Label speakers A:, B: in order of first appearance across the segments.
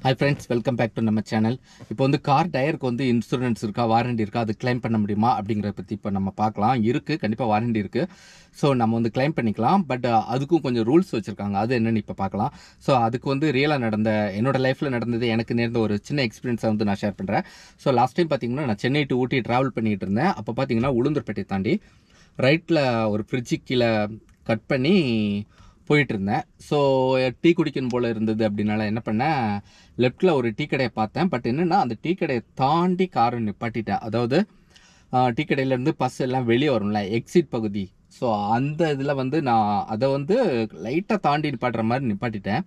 A: hi friends welcome back to நம்ம channel இப்போ வந்து கார் டயருக்கு வந்து இன்சூரன்ஸ் இருக்கா வாரண்டி இருக்கா அது கிளைம் பண்ண முடியுமா அப்படிங்கிறத பற்றி இப்போ நம்ம பார்க்கலாம் இருக்குது கண்டிப்பாக வாரண்டி இருக்குது ஸோ நம்ம வந்து கிளைம் பண்ணிக்கலாம் பட் அதுக்கும் கொஞ்சம் ரூல்ஸ் வச்சுருக்காங்க அது என்னன்னு இப்போ பார்க்கலாம் ஸோ அதுக்கு வந்து ரியலாக நடந்த என்னோட லைஃப்பில் நடந்தது எனக்கு நேர்ந்த ஒரு சின்ன எக்ஸ்பீரியன்ஸை வந்து நான் ஷேர் பண்ணுறேன் ஸோ லாஸ்ட் டைம் பார்த்தீங்கன்னா நான் சென்னை டு ஊட்டி ட்ராவல் பண்ணிட்டு இருந்தேன் அப்போ பார்த்தீங்கன்னா உளுந்தூர்பேட்டை தாண்டி ரைட்டில் ஒரு ஃப்ரிட்ஜு கீழே கட் பண்ணி போயிட்டு இருந்தேன் ஸோ டீ குடிக்கணும் போல இருந்தது அப்படின்னால என்ன பண்ணேன் லெஃப்டில் ஒரு டீ கடையை பார்த்தேன் பட் என்னென்னா அந்த டீ கடையை தாண்டி காரை நிப்பாட்டிட்டேன் அதாவது ஆஹ், டீ கடையிலேருந்து பஸ் எல்லாம் வெளியே வரும்ல எக்ஸிட் பகுதி ஸோ அந்த இதில் வந்து நான் அதை வந்து லைட்டாக தாண்டி நிப்பாட்டுற மாதிரி நிப்பாட்டிட்டேன்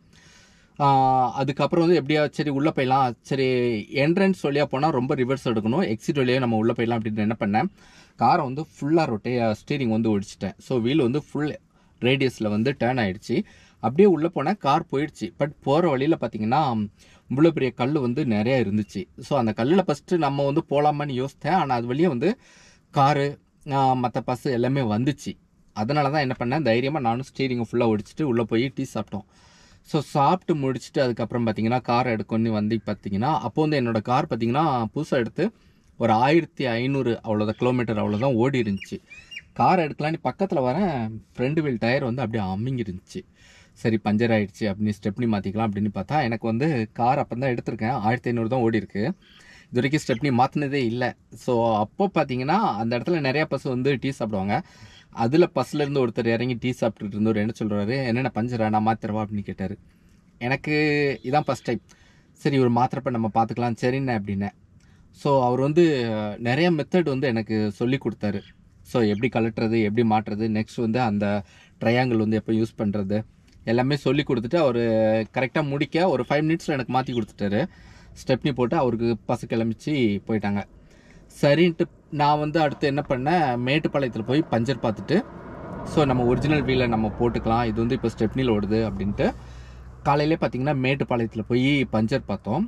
A: ஆஹ், அதுக்கப்புறம் வந்து எப்படியா சரி உள்ளே போயிடலாம் சரி என்ட்ரன்ஸ் வழியாக போனால் ரொம்ப ரிவர்ஸ் எடுக்கணும் எக்ஸிட் வழியாக நம்ம உள்ளே போயிடலாம் அப்படின்னு என்ன பண்ணேன் காரை வந்து ஃபுல்லாக ரொட்டே ஸ்டீரிங் வந்து ஒடிச்சிட்டேன் ஸோ வீல் வந்து ஃபுல் ரேடியஸில் வந்து டேர்ன் ஆயிடுச்சு அப்படியே உள்ளே போனால் கார் போயிடுச்சு பட் போகிற வழியில் பார்த்தீங்கன்னா இவ்வளோ பெரிய கல் வந்து நிறையா இருந்துச்சு ஸோ அந்த கல்லில் ஃபஸ்ட்டு நம்ம வந்து போகலாமான்னு யோசித்தேன் ஆனால் அது வழியே வந்து காரு மற்ற பஸ் எல்லாமே வந்துச்சு அதனால தான் என்ன பண்ணேன் தைரியமாக நானும் ஸ்டீரிங்கை ஃபுல்லாக ஒடிச்சிட்டு உள்ளே போய் டீ சாப்பிட்டோம் ஸோ சாப்பிட்டு முடிச்சுட்டு அதுக்கப்புறம் பார்த்தீங்கன்னா கார் எடுக்கணும்னு வந்து பார்த்தீங்கன்னா அப்போ வந்து என்னோட கார் பார்த்தீங்கன்னா புதுசாக எடுத்து ஒரு ஆயிரத்தி ஐநூறு அவ்வளோதான் கிலோமீட்டர் அவ்வளோதான் ஓடி இருந்துச்சு கார் எடுக்கலான்னு பக்கத்தில் வரேன் ஃப்ரண்ட் வீல் டயர் வந்து அப்படியே அமிங்கிருந்துச்சு சரி பஞ்சர் ஆயிடுச்சு அப்படின்னு ஸ்டெப்னி மாற்றிக்கலாம் அப்படின்னு பார்த்தா எனக்கு வந்து கார் அப்போ தான் எடுத்திருக்கேன் ஆயிரத்தி ஐநூறு தான் ஓடி இருக்கு இது வரைக்கும் ஸ்டெப்னி மாற்றினதே இல்லை ஸோ அப்போ பார்த்தீங்கன்னா அந்த இடத்துல நிறையா பஸ் வந்து டீ சாப்பிடுவாங்க அதில் பஸ்லேருந்து ஒருத்தர் இறங்கி டீ சாப்பிட்டுட்டு இருந்தவர் என்ன சொல்கிறாரு என்னென்ன பஞ்சரா நான் மாத்திரவா அப்படின்னு கேட்டார் எனக்கு இதான் ஃபஸ்ட் டைம் சரி ஒரு மாத்திரப்ப நம்ம பார்த்துக்கலாம் சரிண்ணே அப்படின்னேன் ஸோ அவர் வந்து நிறைய மெத்தட் வந்து எனக்கு சொல்லி கொடுத்தாரு ஸோ எப்படி கலட்டுறது எப்படி மாட்டுறது நெக்ஸ்ட் வந்து அந்த ட்ரையாங்கிள் வந்து எப்போ யூஸ் பண்ணுறது எல்லாமே சொல்லி கொடுத்துட்டு அவர் கரெக்டாக முடிக்க ஒரு ஃபைவ் மினிட்ஸில் எனக்கு மாற்றி கொடுத்துட்டாரு ஸ்டெப்னி போட்டு அவருக்கு பசு கிளம்பிச்சு போயிட்டாங்க சரின்ட்டு நான் வந்து அடுத்து என்ன பண்ணேன் மேட்டுப்பாளையத்தில் போய் பஞ்சர் பார்த்துட்டு ஸோ நம்ம ஒரிஜினல் வீலை நம்ம போட்டுக்கலாம் இது வந்து இப்போ ஸ்டெப்னியில் ஓடுது அப்படின்ட்டு காலையிலே பார்த்தீங்கன்னா மேட்டுப்பாளையத்தில் போய் பஞ்சர் பார்த்தோம்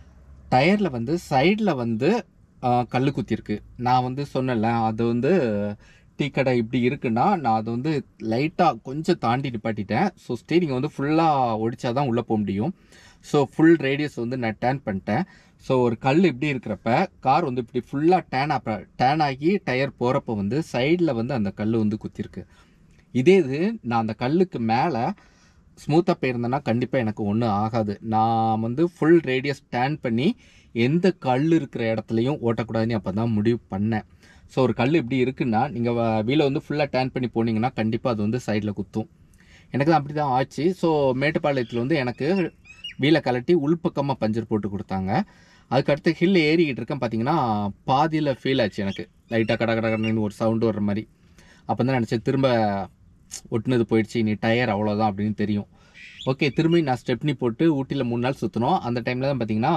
A: டயரில் வந்து சைடில் வந்து கல் குத்திருக்கு நான் வந்து சொன்னேன்ல அது வந்து டீ கடை இப்படி இருக்குன்னா நான் அதை வந்து லைட்டாக கொஞ்சம் தாண்டி நிப்பாட்டிட்டேன் ஸோ ஸ்டீரிங் வந்து ஃபுல்லாக ஒடிச்சா தான் உள்ளே போக முடியும் ஸோ ஃபுல் ரேடியஸ் வந்து நான் டேர்ன் பண்ணிட்டேன் ஸோ ஒரு கல் இப்படி இருக்கிறப்ப கார் வந்து இப்படி ஃபுல்லாக டேன் ஆப்ப டேன் ஆகி டயர் போகிறப்ப வந்து சைடில் வந்து அந்த கல் வந்து குத்திருக்கு இதே இது நான் அந்த கல்லுக்கு மேலே ஸ்மூத்தாக போயிருந்தேன்னா கண்டிப்பாக எனக்கு ஒன்றும் ஆகாது நான் வந்து ஃபுல் ரேடியஸ் டேன் பண்ணி எந்த கல் இருக்கிற இடத்துலையும் ஓட்டக்கூடாதுன்னு அப்போ தான் முடிவு பண்ணேன் ஸோ ஒரு கல் இப்படி இருக்குன்னா நீங்கள் வீலை வந்து ஃபுல்லாக டேன் பண்ணி போனீங்கன்னா கண்டிப்பாக அது வந்து சைடில் குத்தும் எனக்கு தான் அப்படி தான் ஆச்சு ஸோ மேட்டுப்பாளையத்தில் வந்து எனக்கு வீலை கலட்டி உள்பக்கமாக பஞ்சர் போட்டு கொடுத்தாங்க அதுக்கடுத்து ஹில் ஏறிக்கிட்டு இருக்கேன் பார்த்தீங்கன்னா பாதியில் ஃபீல் ஆச்சு எனக்கு லைட்டாக கட கட கடன்னு ஒரு சவுண்டு வர்ற மாதிரி அப்போ தான் நினச்சேன் திரும்ப ஒட்டுனது போயிடுச்சு நீ டயர் அவ்வளோதான் அப்படின்னு தெரியும் ஓகே திரும்பி நான் ஸ்டெப்னி போட்டு ஊட்டியில் மூணு நாள் சுற்றினோம் அந்த டைமில் தான் பார்த்தீங்கன்னா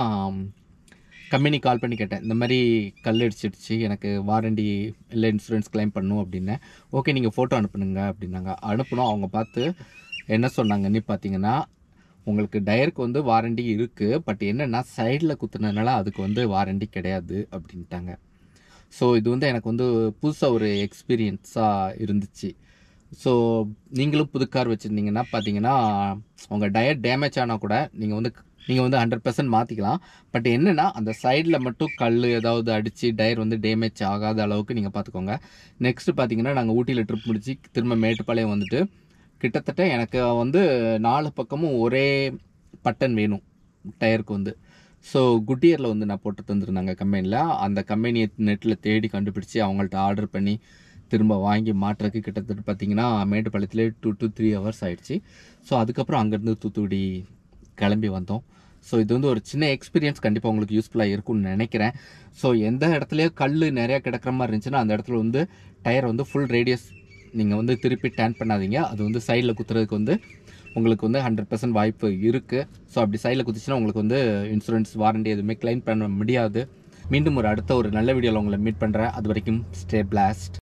A: கம்பெனி கால் பண்ணி கேட்டேன் இந்த மாதிரி கல் அடிச்சிடுச்சு எனக்கு வாரண்டி இல்லை இன்சூரன்ஸ் கிளைம் பண்ணும் அப்படின்னேன் ஓகே நீங்கள் ஃபோட்டோ அனுப்புனுங்க அப்படின்னாங்க அனுப்புனோம் அவங்க பார்த்து என்ன சொன்னாங்கன்னு பார்த்தீங்கன்னா உங்களுக்கு டயருக்கு வந்து வாரண்டி இருக்குது பட் என்னென்னா சைடில் குத்துனதுனால அதுக்கு வந்து வாரண்டி கிடையாது அப்படின்ட்டாங்க ஸோ இது வந்து எனக்கு வந்து புதுசாக ஒரு எக்ஸ்பீரியன்ஸாக இருந்துச்சு ஸோ நீங்களும் புது கார் வச்சுருந்தீங்கன்னா பார்த்தீங்கன்னா உங்கள் டயர் டேமேஜ் ஆனால் கூட நீங்கள் வந்து நீங்கள் வந்து ஹண்ட்ரட் பர்சன்ட் மாற்றிக்கலாம் பட் என்னென்னா அந்த சைடில் மட்டும் கல் ஏதாவது அடித்து டயர் வந்து டேமேஜ் ஆகாத அளவுக்கு நீங்கள் பார்த்துக்கோங்க நெக்ஸ்ட்டு பார்த்தீங்கன்னா நாங்கள் ஊட்டியில் ட்ரிப் முடிச்சு திரும்ப மேட்டுப்பாளையம் வந்துட்டு கிட்டத்தட்ட எனக்கு வந்து நாலு பக்கமும் ஒரே பட்டன் வேணும் டயருக்கு வந்து ஸோ குட்டியரில் வந்து நான் போட்டு தந்துருந்தாங்க கம்பெனியில் அந்த கம்பெனியை நெட்டில் தேடி கண்டுபிடிச்சி அவங்கள்ட்ட ஆர்டர் பண்ணி திரும்ப வாங்கி மாட்டுறதுக்கு கிட்டத்தட்ட பார்த்தீங்கன்னா மேட்டுப்பாளையத்தில் டூ டு த்ரீ ஹவர்ஸ் ஆயிடுச்சு ஸோ அதுக்கப்புறம் அங்கேருந்து தூத்துக்குடி கிளம்பி வந்தோம் ஸோ இது வந்து ஒரு சின்ன எக்ஸ்பீரியன்ஸ் கண்டிப்பாக உங்களுக்கு யூஸ்ஃபுல்லாக இருக்கும்னு நினைக்கிறேன் ஸோ எந்த இடத்துலையோ கல் நிறையா கிடக்கிற மாதிரி இருந்துச்சுன்னா அந்த இடத்துல வந்து டயர் வந்து ஃபுல் ரேடியஸ் நீங்கள் வந்து திருப்பி டேன் பண்ணாதீங்க அது வந்து சைடில் குத்துறதுக்கு வந்து உங்களுக்கு வந்து ஹண்ட்ரட் பர்சன்ட் வாய்ப்பு இருக்குது ஸோ அப்படி சைடில் குத்துச்சுன்னா உங்களுக்கு வந்து இன்சூரன்ஸ் வாரண்டி எதுவுமே கிளைம் பண்ண முடியாது மீண்டும் ஒரு அடுத்த ஒரு நல்ல வீடியோவில் உங்களை மீட் பண்ணுறேன் அது வரைக்கும் ஸ்டே பிளாஸ்ட்